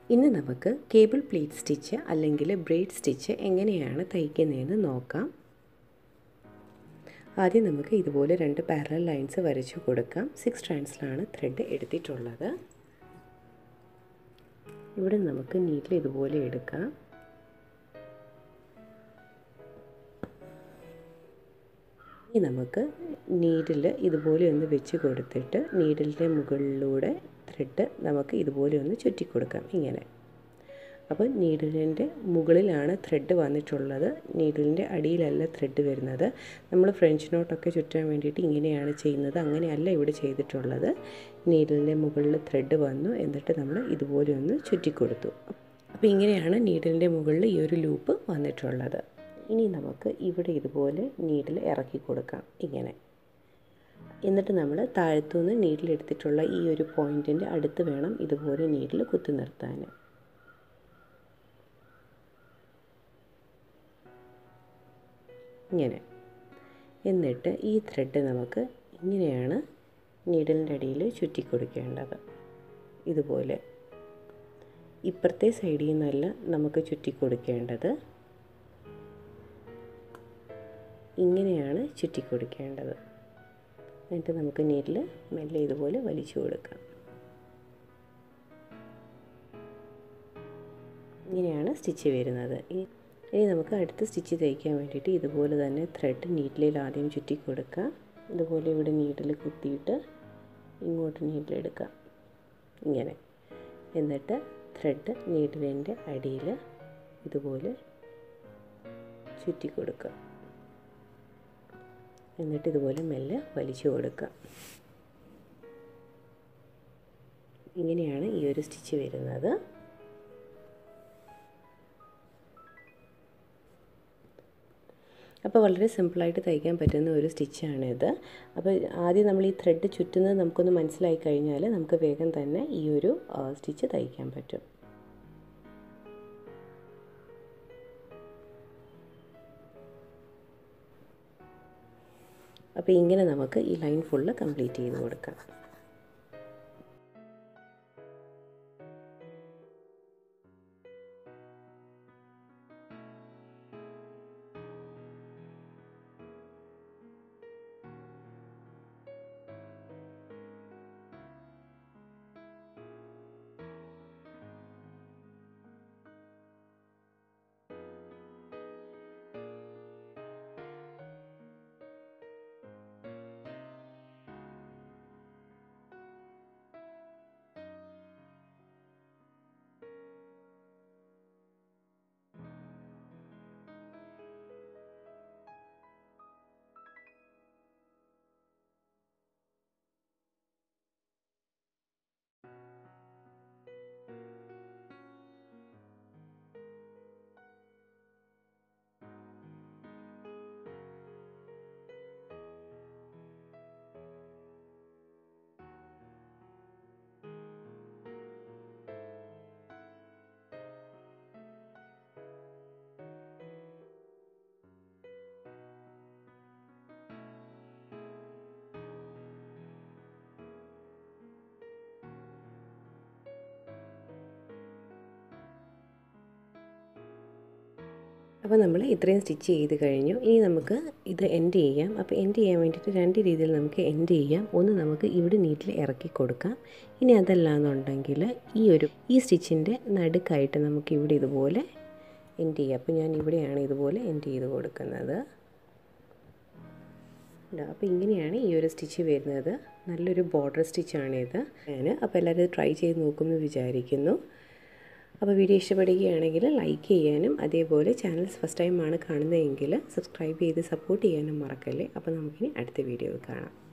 ഇന്ന് നമുക്ക് cable pleat stitch അല്ലെങ്കിൽ ബ്രേഡ് സ്റ്റിച്ച് എങ്ങനെയാണ് തയ്ക്കുന്നതെന്ന് നോക്കാം ആദ്യം നമുക്ക് ഇതുപോലെ രണ്ട് പാരലൽ ലൈൻസ് വരച്ചു കൊടുക്കാം സിക്സ് സ്ട്രാൻഡ്സിലാണ് ത്രെഡ് എടുത്തിട്ടുള്ളത് ഇവിടെ നമുക്ക് നീറ്റിൽ ഇതുപോലെ എടുക്കാം ഇനി നമുക്ക് നീഡിൽ ഇതുപോലെ ഒന്ന് വെച്ച് കൊടുത്തിട്ട് നീഡിലിൻ്റെ മുകളിലൂടെ ത്രെഡ് നമുക്ക് ഇതുപോലെ ഒന്ന് ചുറ്റി കൊടുക്കാം ഇങ്ങനെ അപ്പോൾ നീഡിലിൻ്റെ മുകളിലാണ് ത്രെഡ് വന്നിട്ടുള്ളത് നീഡിലിൻ്റെ അടിയിലല്ല ത്രെഡ് വരുന്നത് നമ്മൾ ഫ്രഞ്ച് നോട്ടൊക്കെ ചുറ്റാൻ വേണ്ടിയിട്ട് ഇങ്ങനെയാണ് ചെയ്യുന്നത് അങ്ങനെയല്ല ഇവിടെ ചെയ്തിട്ടുള്ളത് നീഡിലിൻ്റെ മുകളിൽ ത്രെഡ് വന്നു എന്നിട്ട് നമ്മൾ ഇതുപോലെ ഒന്ന് ചുറ്റിക്കൊടുത്തു അപ്പോൾ ഇങ്ങനെയാണ് നീഡിലിൻ്റെ മുകളിൽ ഈ ഒരു ലൂപ്പ് വന്നിട്ടുള്ളത് ഇനി നമുക്ക് ഇവിടെ ഇതുപോലെ നീഡിൽ ഇറക്കി കൊടുക്കാം ഇങ്ങനെ എന്നിട്ട് നമ്മൾ താഴത്തുനിന്ന് നീഡിലെടുത്തിട്ടുള്ള ഈ ഒരു പോയിൻറ്റിൻ്റെ അടുത്ത് വേണം ഇതുപോലെ നീഡിൽ കുത്തി നിർത്താൻ ഇങ്ങനെ എന്നിട്ട് ഈ ത്രെഡ് നമുക്ക് ഇങ്ങനെയാണ് നീഡിലിൻ്റെ അടിയിൽ ചുറ്റി കൊടുക്കേണ്ടത് ഇതുപോലെ ഇപ്പുറത്തെ സൈഡിൽ നിന്നല്ല നമുക്ക് ചുറ്റി കൊടുക്കേണ്ടത് ഇങ്ങനെയാണ് ചുറ്റി കൊടുക്കേണ്ടത് എന്നിട്ട് നമുക്ക് നീരിൽ മെല്ലെ ഇതുപോലെ വലിച്ചു കൊടുക്കാം ഇങ്ങനെയാണ് സ്റ്റിച്ച് വരുന്നത് ഇനി നമുക്ക് അടുത്ത സ്റ്റിച്ച് തയ്ക്കാൻ വേണ്ടിയിട്ട് ഇതുപോലെ തന്നെ ത്രെഡ് നീഡിലിൽ ആദ്യം ചുറ്റി കൊടുക്കാം ഇതുപോലെ ഇവിടെ നീഡിൽ കുത്തിയിട്ട് ഇങ്ങോട്ട് നീഡിലെടുക്കാം ഇങ്ങനെ എന്നിട്ട് ത്രെഡ് നീഡിലിൻ്റെ അടിയിൽ ഇതുപോലെ ചുറ്റി കൊടുക്കുക എന്നിട്ട് ഇതുപോലെ മെല്ലെ വലിച്ചു കൊടുക്കുക ഇങ്ങനെയാണ് ഈ ഒരു സ്റ്റിച്ച് വരുന്നത് അപ്പോൾ വളരെ സിമ്പിളായിട്ട് തയ്ക്കാൻ പറ്റുന്ന ഒരു സ്റ്റിച്ചാണിത് അപ്പോൾ ആദ്യം നമ്മൾ ഈ ത്രെഡ് ചുറ്റുന്നത് നമുക്കൊന്ന് മനസ്സിലായി കഴിഞ്ഞാൽ നമുക്ക് വേഗം തന്നെ ഈ ഒരു സ്റ്റിച്ച് തയ്ക്കാൻ പറ്റും അപ്പോൾ ഇങ്ങനെ നമുക്ക് ഈ ലൈൻ ഫുള്ള് കംപ്ലീറ്റ് ചെയ്ത് കൊടുക്കാം അപ്പോൾ നമ്മൾ ഇത്രയും സ്റ്റിച്ച് ചെയ്ത് കഴിഞ്ഞു ഇനി നമുക്ക് ഇത് എൻഡ് ചെയ്യാം അപ്പോൾ എൻഡ് ചെയ്യാൻ വേണ്ടിയിട്ട് രണ്ട് രീതിയിൽ നമുക്ക് എൻഡ് ചെയ്യാം ഒന്ന് നമുക്ക് ഇവിടെ നീറ്റിൽ ഇറക്കി കൊടുക്കാം ഇനി അതല്ല എന്നുണ്ടെങ്കിൽ ഈ ഒരു ഈ സ്റ്റിച്ചിൻ്റെ നടുക്കായിട്ട് നമുക്ക് ഇവിടെ ഇതുപോലെ എൻഡ് ചെയ്യാം അപ്പോൾ ഞാൻ ഇവിടെയാണ് ഇതുപോലെ എൻഡ് ചെയ്ത് കൊടുക്കുന്നത് അപ്പോൾ ഇങ്ങനെയാണ് ഈ ഒരു സ്റ്റിച്ച് വരുന്നത് നല്ലൊരു ബോർഡർ സ്റ്റിച്ചാണിത് ഞാൻ അപ്പോൾ എല്ലാവരും ട്രൈ ചെയ്ത് നോക്കുമെന്ന് വിചാരിക്കുന്നു അപ്പോൾ വീഡിയോ ഇഷ്ടപ്പെടുകയാണെങ്കിൽ ലൈക്ക് ചെയ്യാനും അതേപോലെ ചാനൽ ഫസ്റ്റ് ടൈമാണ് കാണുന്നതെങ്കിൽ സബ്സ്ക്രൈബ് ചെയ്ത് സപ്പോർട്ട് ചെയ്യാനും മറക്കല്ലേ അപ്പോൾ നമുക്കിനി അടുത്ത വീഡിയോയിൽ കാണാം